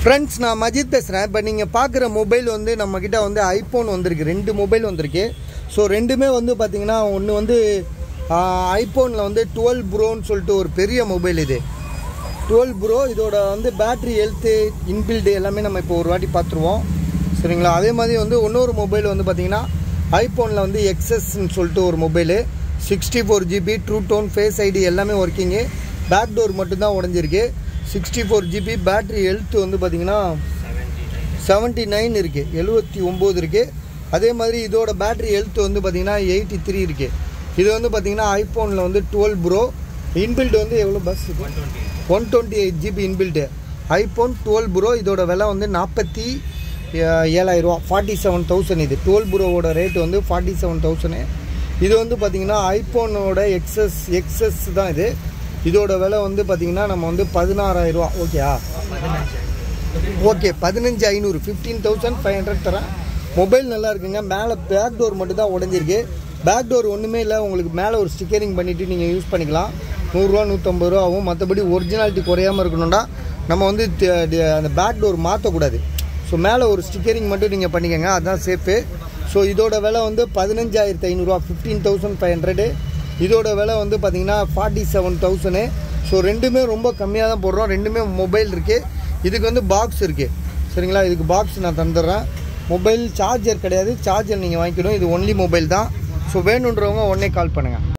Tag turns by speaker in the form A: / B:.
A: friends நான் மஜித் பேசுகிறேன் இப்போ நீங்கள் பார்க்குற மொபைல் வந்து நம்மக்கிட்ட வந்து ஐஃபோன் வந்திருக்கு ரெண்டு மொபைல் வந்திருக்கு ஸோ ரெண்டுமே வந்து பார்த்தீங்கன்னா ஒன்று வந்து ஐஃபோனில் வந்து டுவெல் ப்ரோன்னு சொல்லிட்டு ஒரு பெரிய மொபைல் இது டுவெல் ப்ரோ இதோட வந்து பேட்ரி ஹெல்த்து இன்பில்டு எல்லாமே நம்ம இப்போ ஒரு வாட்டி பார்த்துருவோம் சரிங்களா அதே மாதிரி வந்து இன்னொரு மொபைல் வந்து பார்த்தீங்கன்னா ஐஃபோனில் வந்து எக்ஸஸ்ன்னு சொல்லிட்டு ஒரு mobile sixty four GB true tone face ID எல்லாமே ஒர்க்கிங்கு பேக் டோர் மட்டும்தான் உடஞ்சிருக்கு sixty four GB battery health வந்து பார்த்தீங்கன்னா செவன்ட்டி நைன் இருக்குது எழுபத்தி ஒம்பது இருக்குது அதே மாதிரி இதோட பேட்டரி ஹெல்த் வந்து பார்த்தீங்கன்னா எயிட்டி த்ரீ இருக்குது இது வந்து பார்த்தீங்கன்னா ஐஃபோனில் வந்து டுவெல் ப்ரோ இன்பில்ட் வந்து எவ்வளோ பஸ் one twenty eight GB inbuilt iPhone twelve pro இதோட விலை வந்து நாற்பத்தி ஏழாயிரரூவா ஃபார்ட்டி செவன் தௌசண்ட் இது டுவெல் ப்ரோவோட ரேட் வந்து ஃபார்ட்டி செவன் தௌசண்ட் இது வந்து பார்த்தீங்கன்னா ஐஃபோனோட எக்ஸஸ் எக்ஸஸ் தான் இது இதோட விலை வந்து பார்த்தீங்கன்னா நம்ம வந்து பதினாறாயிரரூவா ஓகேயா ஓகே பதினஞ்சு ஐநூறு ஃபிஃப்டீன் தௌசண்ட் ஃபைவ் ஹண்ட்ரட் தரேன் மொபைல் நல்லா இருக்குங்க மேலே பேக் டோர் மட்டும் தான் உடஞ்சிருக்கு பேக் டோர் ஒன்றுமே இல்லை உங்களுக்கு மேலே ஒரு ஸ்டிக்கரிங் பண்ணிவிட்டு நீங்கள் யூஸ் பண்ணிக்கலாம் நூறுரூவா நூற்றம்பது ரூபா ஆகும் மற்றபடி ஒரிஜினாலிட்டி குறையாமல் இருக்கணும்னா நம்ம வந்து தி- தி- அந்த பேக் டோர் மாற்றக்கூடாது ஸோ மேலே ஒரு ஸ்டிக்கரிங் மட்டும் நீங்கள் பண்ணிக்கோங்க அதுதான் சேஃபு ஸோ இதோட விலை வந்து பதினஞ்சாயிரத்து ஐநூறுரூவா ஃபிஃப்டீன் தௌசண்ட் ஃபைவ் ஹண்ட்ரடு இதோட விலை வந்து பார்த்தீங்கன்னா ஃபார்ட்டி செவன் தௌசண்ட் ஸோ ரெண்டுமே ரொம்ப கம்மியாக தான் போடுறோம் ரெண்டுமே மொபைல் இருக்குது இதுக்கு வந்து பாக்ஸ் இருக்குது சரிங்களா இதுக்கு பாக்ஸ் நான் தந்துடுறேன் மொபைல் சார்ஜர் கிடையாது சார்ஜர் நீங்கள் வாங்கிக்கணும் இது ஒன்லி மொபைல் தான் ஸோ வேணுன்றவங்க உடனே கால் பண்ணுங்கள்